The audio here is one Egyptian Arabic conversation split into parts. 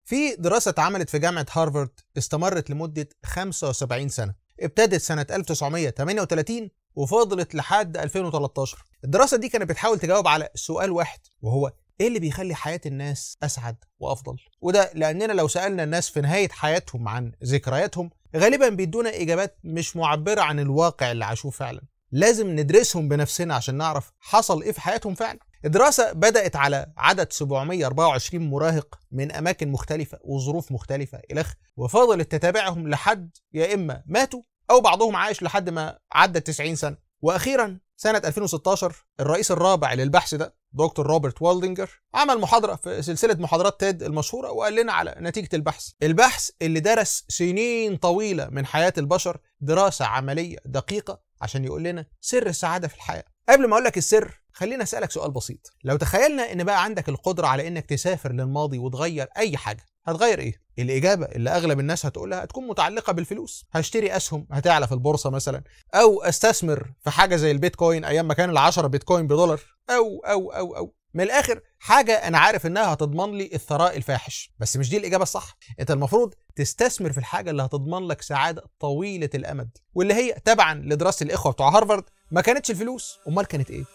في دراسة اتعملت في جامعة هارفارد استمرت لمدة 75 سنة ابتدت سنة 1938 وفضلت لحد 2013 الدراسة دي كانت بتحاول تجاوب على سؤال واحد وهو ايه اللي بيخلي حياة الناس اسعد وافضل وده لاننا لو سألنا الناس في نهاية حياتهم عن ذكرياتهم غالبا بيدونا اجابات مش معبرة عن الواقع اللي عاشوه فعلا لازم ندرسهم بنفسنا عشان نعرف حصل ايه في حياتهم فعلا الدراسة بدأت على عدد 724 مراهق من أماكن مختلفة وظروف مختلفة إلخ وفضلت تتابعهم لحد يا إما ماتوا أو بعضهم عايش لحد ما عدى 90 سنة وأخيرا سنة 2016 الرئيس الرابع للبحث ده دكتور روبرت والدنجر عمل محاضرة في سلسلة محاضرات تيد المشهورة وقال لنا على نتيجة البحث البحث اللي درس سنين طويلة من حياة البشر دراسة عملية دقيقة عشان يقول لنا سر السعادة في الحياة قبل ما اقول لك السر خليني اسالك سؤال بسيط لو تخيلنا ان بقى عندك القدره على انك تسافر للماضي وتغير اي حاجه هتغير ايه الاجابه اللي اغلب الناس هتقولها هتكون متعلقه بالفلوس هشتري اسهم هتعلى في البورصه مثلا او استثمر في حاجه زي البيتكوين ايام ما كان ال10 بيتكوين بدولار او او او او من الاخر حاجه انا عارف انها هتضمن لي الثراء الفاحش بس مش دي الاجابه الصح انت المفروض تستثمر في الحاجه اللي هتضمن لك سعاده طويله الامد واللي هي تبعا لدراسه الاخوه بتوع هارفارد ما كانتش الفلوس امال كانت ايه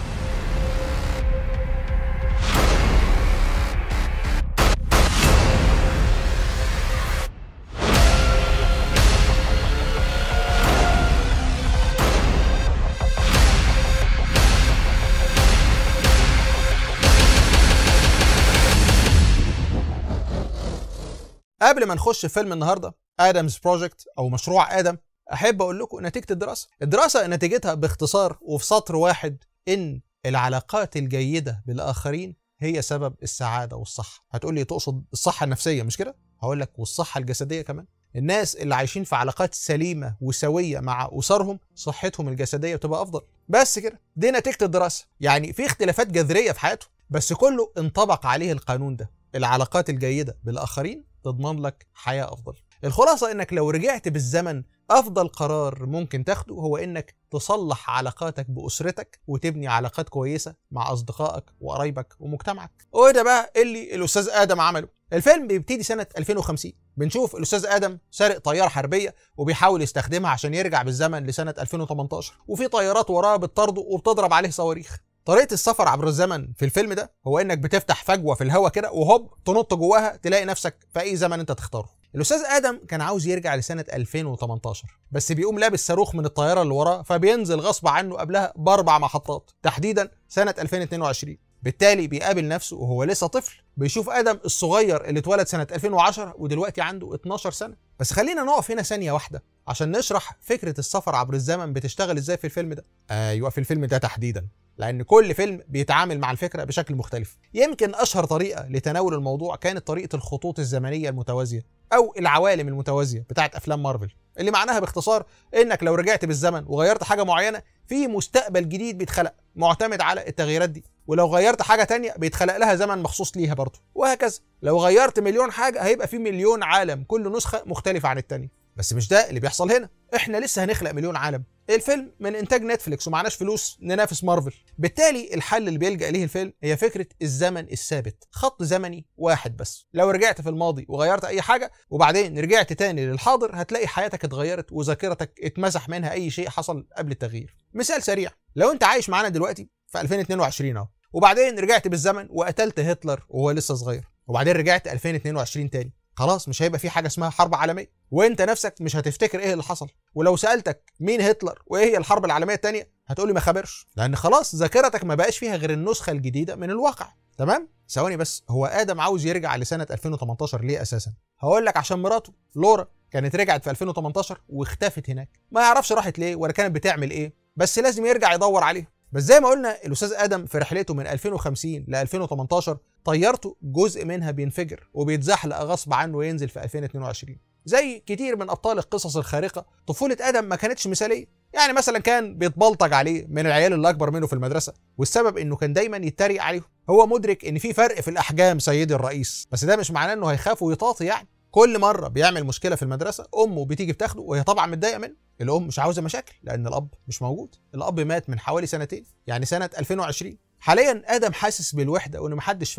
قبل ما نخش في فيلم النهارده ادمز بروجكت او مشروع ادم احب اقول لكم نتيجه الدراسه الدراسه نتيجتها باختصار وفي سطر واحد ان العلاقات الجيده بالاخرين هي سبب السعاده والصحه هتقول لي تقصد الصحه النفسيه مش كده هقول لك والصحه الجسديه كمان الناس اللي عايشين في علاقات سليمه وسويه مع اسرهم صحتهم الجسديه بتبقى افضل بس كده دي نتيجه الدراسه يعني في اختلافات جذريه في حياتهم بس كله انطبق عليه القانون ده العلاقات الجيده بالاخرين تضمن لك حياه افضل الخلاصه انك لو رجعت بالزمن افضل قرار ممكن تاخده هو انك تصلح علاقاتك باسرتك وتبني علاقات كويسه مع اصدقائك وقرايبك ومجتمعك وده بقى اللي الاستاذ ادم عمله الفيلم بيبتدي سنه 2050 بنشوف الاستاذ ادم سارق طياره حربيه وبيحاول يستخدمها عشان يرجع بالزمن لسنه 2018 وفي طيارات وراه بتطارده وبتضرب عليه صواريخ طريقه السفر عبر الزمن في الفيلم ده هو انك بتفتح فجوه في الهواء كده وهوب تنط جواها تلاقي نفسك في اي زمن انت تختاره الاستاذ ادم كان عاوز يرجع لسنه 2018 بس بيقوم لابس صاروخ من الطياره اللي وراه فبينزل غصب عنه قبلها باربع محطات تحديدا سنه 2022 بالتالي بيقابل نفسه وهو لسه طفل بيشوف ادم الصغير اللي اتولد سنه 2010 ودلوقتي عنده 12 سنه بس خلينا نقف هنا ثانيه واحده عشان نشرح فكره السفر عبر الزمن بتشتغل ازاي في الفيلم ده ايوه في الفيلم ده تحديدا لان كل فيلم بيتعامل مع الفكره بشكل مختلف يمكن اشهر طريقه لتناول الموضوع كانت طريقه الخطوط الزمنيه المتوازيه او العوالم المتوازيه بتاعت افلام مارفل اللي معناها باختصار انك لو رجعت بالزمن وغيرت حاجه معينه في مستقبل جديد بيتخلق معتمد على التغييرات دي ولو غيرت حاجه تانية بيتخلق لها زمن مخصوص ليها برضه وهكذا لو غيرت مليون حاجه هيبقى في مليون عالم كل نسخه مختلفه عن التانية بس مش ده اللي بيحصل هنا احنا لسه هنخلق مليون عالم الفيلم من انتاج نتفليكس ومعناش فلوس ننافس مارفل بالتالي الحل اللي بيلجا ليه الفيلم هي فكره الزمن الثابت خط زمني واحد بس لو رجعت في الماضي وغيرت اي حاجه وبعدين رجعت تاني للحاضر هتلاقي حياتك اتغيرت وذاكرتك اتمسح منها اي شيء حصل قبل التغيير مثال سريع لو انت عايش معانا دلوقتي في 2022 اهو وبعدين رجعت بالزمن وقتلت هتلر وهو لسه صغير وبعدين رجعت 2022 تاني خلاص مش هيبقى في حاجه اسمها حرب عالميه وانت نفسك مش هتفتكر ايه اللي حصل ولو سالتك مين هتلر وايه هي الحرب العالميه الثانيه هتقولي ما خبرش لان خلاص ذاكرتك ما بقاش فيها غير النسخه الجديده من الواقع تمام ثواني بس هو ادم عاوز يرجع لسنه 2018 ليه اساسا هقول لك عشان مراته لورا كانت رجعت في 2018 واختفت هناك ما يعرفش راحت ليه ولا كانت بتعمل ايه بس لازم يرجع يدور عليها بس زي ما قلنا الاستاذ ادم في رحلته من 2050 ل 2018 طيارته جزء منها بينفجر وبيتزحلق غصب عنه وينزل في 2022 زي كتير من ابطال القصص الخارقه طفوله ادم ما كانتش مثاليه يعني مثلا كان بيتبلطج عليه من العيال اللي اكبر منه في المدرسه والسبب انه كان دايما يتريق عليهم هو مدرك ان في فرق في الاحجام سيدي الرئيس بس ده مش معناه انه هيخاف ويطاطي يعني كل مره بيعمل مشكله في المدرسه امه بتيجي بتاخده وهي طبعا متضايقه منه الام مش عاوزه مشاكل لان الاب مش موجود الاب مات من حوالي سنتين يعني سنه 2020 حاليا ادم حاسس بالوحده وان محدش فاهمه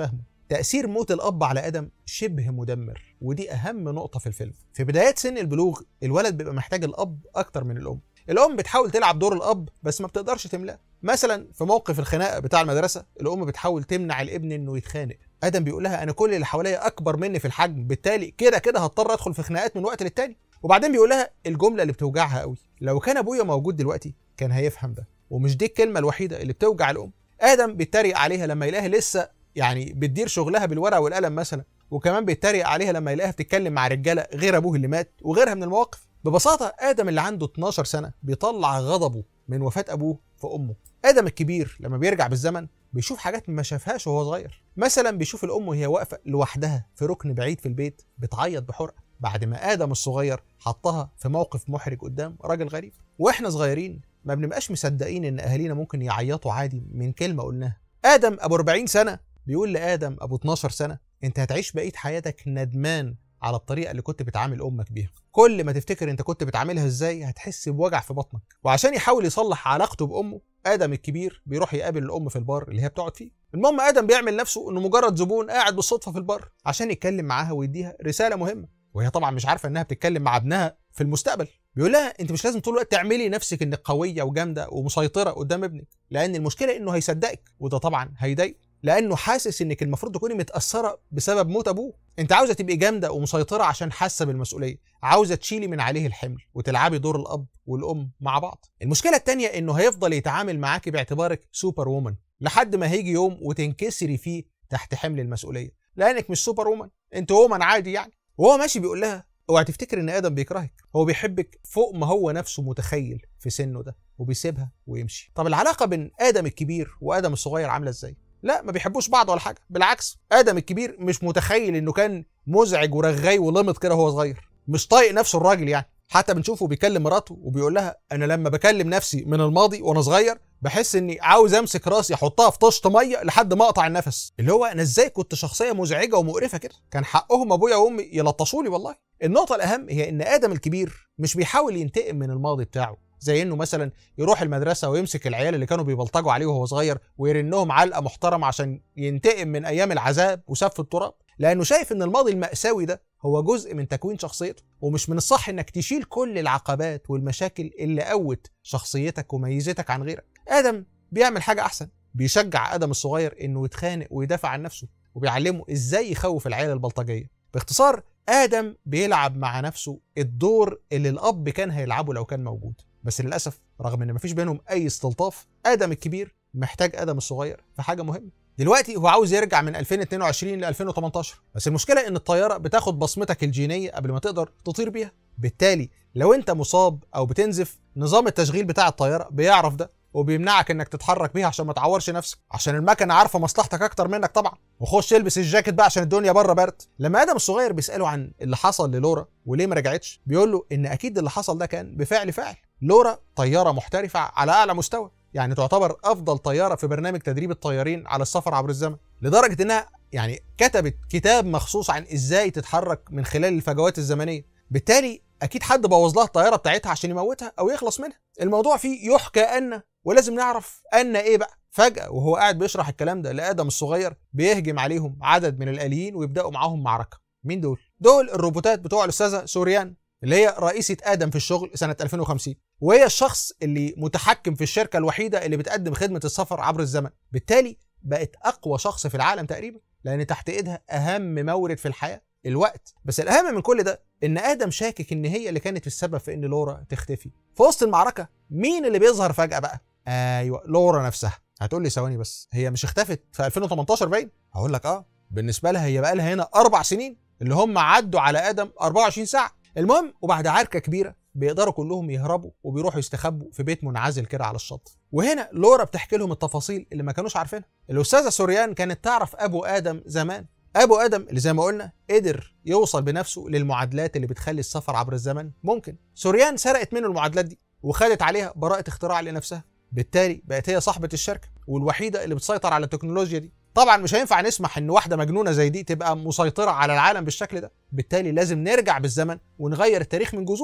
تأثير موت الأب على آدم شبه مدمر ودي أهم نقطة في الفيلم في بدايات سن البلوغ الولد بيبقى محتاج الأب أكتر من الأم الأم بتحاول تلعب دور الأب بس ما بتقدرش تملاه مثلا في موقف الخناقة بتاع المدرسة الأم بتحاول تمنع الابن إنه يتخانق آدم بيقول لها أنا كل اللي حواليا أكبر مني في الحجم بالتالي كده كده هضطر أدخل في خناقات من وقت للتاني وبعدين بيقول لها الجملة اللي بتوجعها قوي لو كان أبويا موجود دلوقتي كان هيفهم ده ومش دي الكلمة الوحيدة اللي بتوجع الأم آدم بيتريق عليها لما يلاقيها لسه يعني بتدير شغلها بالورقة والقلم مثلا وكمان بيتريق عليها لما يلاقيها بتتكلم مع رجالة غير أبوه اللي مات وغيرها من المواقف ببساطة آدم اللي عنده 12 سنة بيطلع غضبه من وفاة أبوه في أمه آدم الكبير لما بيرجع بالزمن بيشوف حاجات ما شافهاش وهو صغير مثلا بيشوف الأم وهي واقفة لوحدها في ركن بعيد في البيت بتعيط بحرقة بعد ما آدم الصغير حطها في موقف محرج قدام راجل غريب واحنا صغيرين ما بنبقاش مصدقين ان اهالينا ممكن يعيطوا عادي من كلمه قلناها ادم ابو 40 سنه بيقول لادم ابو 12 سنه انت هتعيش بقيه حياتك ندمان على الطريقه اللي كنت بتعامل امك بيها كل ما تفتكر انت كنت بتعاملها ازاي هتحس بوجع في بطنك وعشان يحاول يصلح علاقته بامه ادم الكبير بيروح يقابل الام في البار اللي هي بتقعد فيه المهم ادم بيعمل نفسه انه مجرد زبون قاعد بالصدفه في البار عشان يتكلم معاها ويديها رساله مهمه وهي طبعا مش عارفه انها بتتكلم مع ابنها في المستقبل بيقول لها انت مش لازم طول الوقت تعملي نفسك انك قويه وجامده ومسيطره قدام ابنك لان المشكله انه هيصدقك وده طبعا هيضايقه لانه حاسس انك المفروض تكوني متاثره بسبب موت ابوه انت عاوزه تبقي جامده ومسيطره عشان حاسه بالمسؤوليه عاوزه تشيلي من عليه الحمل وتلعبي دور الاب والام مع بعض المشكله التانية انه هيفضل يتعامل معاكي باعتبارك سوبر وومن لحد ما هيجي يوم وتنكسري فيه تحت حمل المسؤوليه لانك مش سوبر وومن انت وومن عادي يعني وهو ماشي بيقول لها اوعى تفتكر ان ادم بيكرهك هو بيحبك فوق ما هو نفسه متخيل في سنه ده وبيسيبها ويمشي طب العلاقه بين ادم الكبير وادم الصغير عامله ازاي لا ما بيحبوش بعض ولا حاجه بالعكس ادم الكبير مش متخيل انه كان مزعج ورغاي ولمط كده وهو صغير مش طايق نفسه الراجل يعني حتى بنشوفه بيكلم مراته وبيقول لها انا لما بكلم نفسي من الماضي وانا صغير بحس اني عاوز امسك راسي احطها في طشت ميه لحد ما اقطع النفس اللي هو انا ازاي كنت شخصيه مزعجه ومقرفه كده كان حقهم ابويا وامي يلطشوا لي والله النقطه الاهم هي ان ادم الكبير مش بيحاول ينتقم من الماضي بتاعه زي انه مثلا يروح المدرسه ويمسك العيال اللي كانوا بيبلطجوا عليه وهو صغير ويرنهم علقه محترمه عشان ينتقم من ايام العذاب وسف التراب لانه شايف ان الماضي الماساوي ده هو جزء من تكوين شخصيته ومش من الصح انك تشيل كل العقبات والمشاكل اللي قوت شخصيتك وميزتك عن غيرك ادم بيعمل حاجه احسن بيشجع ادم الصغير انه يتخانق ويدافع عن نفسه وبيعلمه ازاي يخوف العيال البلطجيه باختصار ادم بيلعب مع نفسه الدور اللي الاب كان هيلعبه لو كان موجود بس للاسف رغم ان مفيش بينهم اي استلطاف ادم الكبير محتاج ادم الصغير في حاجه مهمه دلوقتي هو عاوز يرجع من 2022 ل 2018 بس المشكله ان الطياره بتاخد بصمتك الجينيه قبل ما تقدر تطير بيها بالتالي لو انت مصاب او بتنزف نظام التشغيل بتاع الطياره بيعرف ده وبيمنعك انك تتحرك بيها عشان ما تعورش نفسك عشان المكنه عارفه مصلحتك اكتر منك طبعا وخش البس الجاكيت بقى عشان الدنيا بره برد لما ادم الصغير بيساله عن اللي حصل للورا وليه ما رجعتش بيقول له ان اكيد اللي حصل ده كان بفعل فاعل لورا طياره محترفه على اعلى مستوى يعني تعتبر افضل طياره في برنامج تدريب الطيارين على السفر عبر الزمن لدرجه انها يعني كتبت كتاب مخصوص عن ازاي تتحرك من خلال الفجوات الزمنيه بالتالي اكيد حد بوظ لها الطياره بتاعتها عشان يموتها او يخلص منها الموضوع فيه يحكى ان ولازم نعرف ان ايه بقى فجاه وهو قاعد بيشرح الكلام ده لادم الصغير بيهجم عليهم عدد من الاليين ويبداوا معاهم معركه مين دول دول الروبوتات بتوع الاستاذه سوريان اللي هي رئيسة آدم في الشغل سنة 2050 وهي الشخص اللي متحكم في الشركة الوحيدة اللي بتقدم خدمة السفر عبر الزمن بالتالي بقت أقوى شخص في العالم تقريبا لأن تحت إيدها أهم مورد في الحياة الوقت بس الأهم من كل ده إن آدم شاكك إن هي اللي كانت السبب في إن لورا تختفي في وسط المعركة مين اللي بيظهر فجأة بقى أيوة لورا نفسها هتقول لي ثواني بس هي مش اختفت في 2018 باين هقول لك اه بالنسبة لها هي بقى لها هنا أربع سنين اللي هم عدوا على آدم 24 ساعة المهم وبعد عركه كبيره بيقدروا كلهم يهربوا وبيروحوا يستخبوا في بيت منعزل كده على الشط وهنا لورا بتحكي لهم التفاصيل اللي ما كانوش عارفينها الاستاذه سوريان كانت تعرف ابو ادم زمان ابو ادم اللي زي ما قلنا قدر يوصل بنفسه للمعادلات اللي بتخلي السفر عبر الزمن ممكن سوريان سرقت منه المعادلات دي وخدت عليها براءه اختراع لنفسها بالتالي بقت هي صاحبه الشركه والوحيده اللي بتسيطر على التكنولوجيا دي طبعا مش هينفع نسمح ان واحده مجنونه زي دي تبقى مسيطره على العالم بالشكل ده بالتالي لازم نرجع بالزمن ونغير التاريخ من جذوره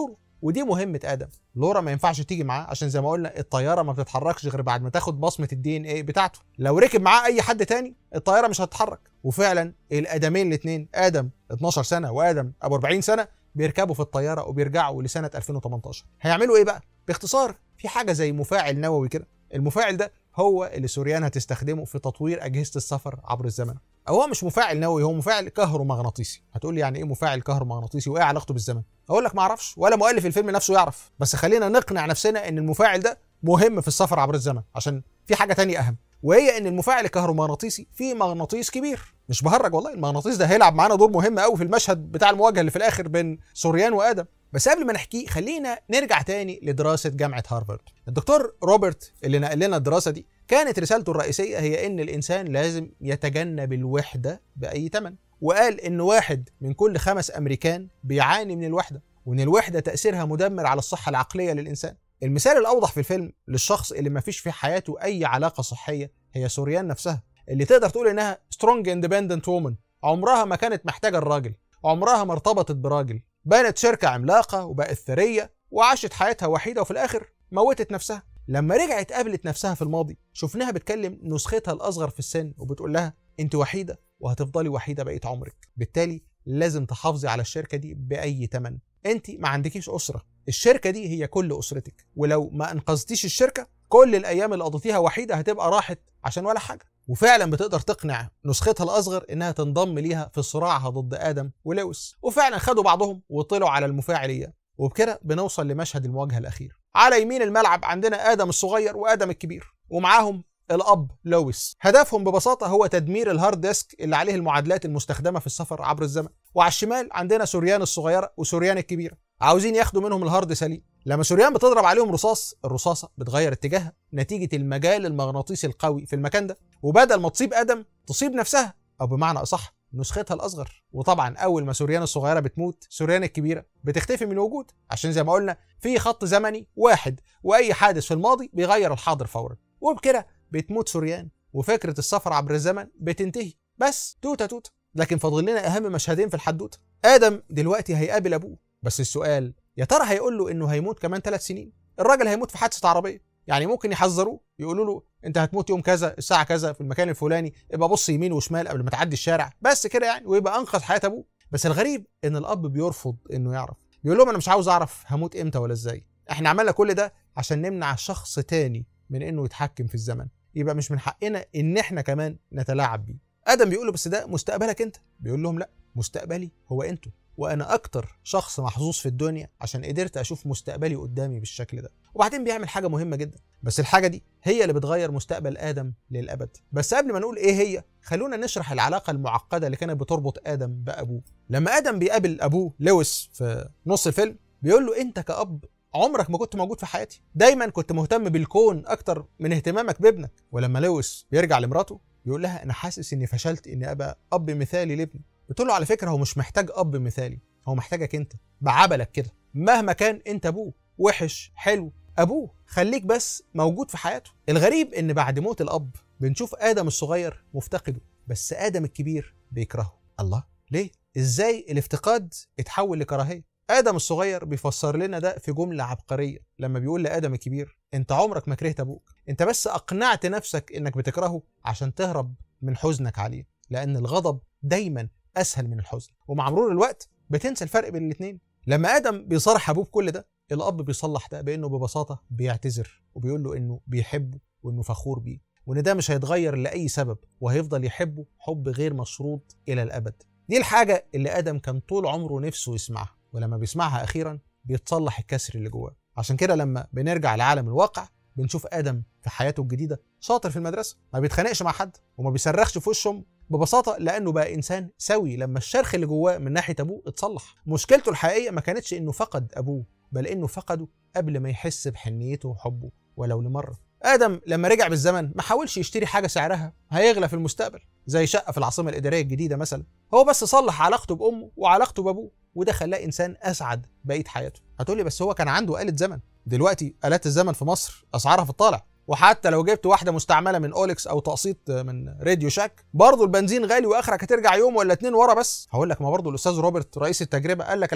ودي مهمه ادم لورا ما ينفعش تيجي معاه عشان زي ما قلنا الطياره ما بتتحركش غير بعد ما تاخد بصمه الدي ان ايه بتاعته لو ركب معاه اي حد تاني الطياره مش هتتحرك وفعلا الادمين الاثنين ادم 12 سنه وادم ابو 40 سنه بيركبوا في الطياره وبيرجعوا لسنه 2018 هيعملوا ايه بقى باختصار في حاجه زي مفاعل نووي كده المفاعل ده هو اللي سوريان هتستخدمه في تطوير اجهزه السفر عبر الزمن او هو مش مفاعل نووي هو مفاعل كهرومغناطيسي هتقول لي يعني ايه مفاعل كهرومغناطيسي وايه علاقته بالزمن اقول لك ما اعرفش ولا مؤلف الفيلم نفسه يعرف بس خلينا نقنع نفسنا ان المفاعل ده مهم في السفر عبر الزمن عشان في حاجه تانية اهم وهي ان المفاعل الكهرومغناطيسي فيه مغناطيس كبير مش بهرج والله المغناطيس ده هيلعب معانا دور مهم قوي في المشهد بتاع المواجهه اللي في الاخر بين سوريان وادم بس قبل ما نحكيه خلينا نرجع تاني لدراسه جامعه هارفارد الدكتور روبرت اللي نقل لنا الدراسه دي كانت رسالته الرئيسيه هي ان الانسان لازم يتجنب الوحده باي ثمن وقال ان واحد من كل خمس امريكان بيعاني من الوحده وان الوحده تاثيرها مدمر على الصحه العقليه للانسان المثال الاوضح في الفيلم للشخص اللي ما فيش في حياته اي علاقه صحيه هي سوريان نفسها اللي تقدر تقول انها سترونج اندبندنت وومن عمرها ما كانت محتاجه الراجل عمرها ما ارتبطت براجل بنت شركه عملاقه وبقت ثريه وعاشت حياتها وحيده وفي الاخر موتت نفسها لما رجعت قابلت نفسها في الماضي شفناها بتكلم نسختها الاصغر في السن وبتقول لها انت وحيده وهتفضلي وحيده بقيه عمرك بالتالي لازم تحافظي على الشركه دي باي ثمن انت ما عندكيش اسره الشركه دي هي كل اسرتك ولو ما انقذتيش الشركه كل الايام اللي قضيتيها وحيده هتبقى راحت عشان ولا حاجه وفعلا بتقدر تقنع نسختها الاصغر انها تنضم ليها في صراعها ضد ادم ولويس وفعلا خدوا بعضهم وطلعوا على المفاعليه وبكده بنوصل لمشهد المواجهه الاخير على يمين الملعب عندنا ادم الصغير وادم الكبير ومعاهم الاب لويس هدفهم ببساطه هو تدمير الهارد ديسك اللي عليه المعادلات المستخدمه في السفر عبر الزمن وعلى الشمال عندنا سوريان الصغيره وسوريان الكبيره عاوزين ياخدوا منهم الهارد سليم لما سوريان بتضرب عليهم رصاص الرصاصه بتغير اتجاهها نتيجه المجال المغناطيسي القوي في المكان ده وبدل ما تصيب ادم تصيب نفسها او بمعنى اصح نسختها الاصغر وطبعا اول ما سوريان الصغيره بتموت سوريان الكبيره بتختفي من الوجود عشان زي ما قلنا في خط زمني واحد واي حادث في الماضي بيغير الحاضر فورا وبكده بتموت سوريان وفكره السفر عبر الزمن بتنتهي بس توته توته لكن فاضل لنا اهم مشهدين في الحدوته ادم دلوقتي هيقابل ابوه بس السؤال يا ترى هيقول له انه هيموت كمان ثلاث سنين الراجل هيموت في حادثه عربيه يعني ممكن يحذروه يقولوا له انت هتموت يوم كذا الساعه كذا في المكان الفلاني ابقى بص يمين وشمال قبل ما تعدي الشارع بس كده يعني ويبقى انقذ حياه ابوه بس الغريب ان الاب بيرفض انه يعرف بيقول لهم انا مش عاوز اعرف هموت امتى ولا ازاي احنا عملنا كل ده عشان نمنع شخص تاني من انه يتحكم في الزمن يبقى مش من حقنا ان احنا كمان نتلاعب بيه ادم بيقول له بس ده مستقبلك انت بيقول لهم لا مستقبلي هو انتوا وانا اكتر شخص محظوظ في الدنيا عشان قدرت اشوف مستقبلي قدامي بالشكل ده وبعدين بيعمل حاجه مهمه جدا بس الحاجه دي هي اللي بتغير مستقبل ادم للابد بس قبل ما نقول ايه هي خلونا نشرح العلاقه المعقده اللي كانت بتربط ادم بابوه لما ادم بيقابل ابوه لويس في نص الفيلم بيقول له انت كاب عمرك ما كنت موجود في حياتي دايما كنت مهتم بالكون اكتر من اهتمامك بابنك ولما لويس بيرجع لمراته بيقول لها انا حاسس اني فشلت اني ابقى اب مثالي لابني بتقول له على فكره هو مش محتاج اب مثالي هو محتاجك انت بعبلك كده مهما كان انت ابوه وحش حلو ابوه خليك بس موجود في حياته الغريب ان بعد موت الاب بنشوف ادم الصغير مفتقده بس ادم الكبير بيكرهه الله ليه ازاي الافتقاد اتحول لكراهيه ادم الصغير بيفسر لنا ده في جمله عبقريه لما بيقول لادم الكبير انت عمرك ما كرهت ابوك انت بس اقنعت نفسك انك بتكرهه عشان تهرب من حزنك عليه لان الغضب دايما اسهل من الحزن ومع مرور الوقت بتنسى الفرق بين الاثنين لما ادم بيصارح ابوه بكل ده الاب بيصلح ده بانه ببساطه بيعتذر وبيقول له انه بيحبه وانه فخور بيه وان ده مش هيتغير لاي سبب وهيفضل يحبه حب غير مشروط الى الابد دي الحاجه اللي ادم كان طول عمره نفسه يسمعها ولما بيسمعها اخيرا بيتصلح الكسر اللي جواه عشان كده لما بنرجع لعالم الواقع بنشوف ادم في حياته الجديده شاطر في المدرسه ما بيتخانقش مع حد وما بيصرخش في وشهم ببساطه لانه بقى انسان سوي لما الشرخ اللي جواه من ناحيه ابوه اتصلح مشكلته الحقيقيه ما كانتش انه فقد ابوه بل انه فقده قبل ما يحس بحنيته وحبه ولو لمره ادم لما رجع بالزمن ما حاولش يشتري حاجه سعرها هيغلى في المستقبل زي شقه في العاصمه الاداريه الجديده مثلا هو بس صلح علاقته بامه وعلاقته بابوه وده خلاه انسان اسعد بقيه حياته هتقولي بس هو كان عنده آلة زمن دلوقتي آلات الزمن في مصر اسعارها في الطالع وحتى لو جبت واحده مستعمله من اوليكس او تقسيط من راديو شاك برضه البنزين غالي واخرك هترجع يوم ولا اتنين ورا بس هقول لك ما برضه الاستاذ روبرت رئيس التجربه قال لك الحل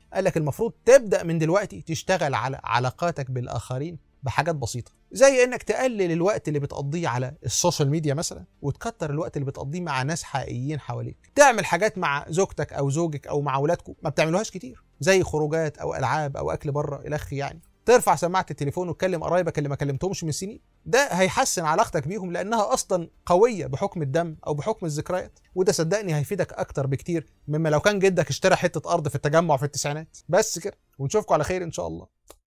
قال لك المفروض تبدا من دلوقتي تشتغل على علاقاتك بالاخرين بحاجات بسيطه زي انك تقلل الوقت اللي بتقضيه على السوشيال ميديا مثلا وتكتر الوقت اللي بتقضيه مع ناس حقيقيين حواليك تعمل حاجات مع زوجتك او زوجك او مع اولادكم ما بتعملوهاش كتير زي خروجات او العاب او اكل بره الخ يعني ترفع سماعه التليفون وتكلم قرايبك اللي ما كلمتهمش من سنين ده هيحسن علاقتك بيهم لانها اصلا قويه بحكم الدم او بحكم الذكريات وده صدقني هيفيدك اكتر بكتير مما لو كان جدك اشترى حته ارض في التجمع في التسعينات بس كده ونشوفكم على خير ان شاء الله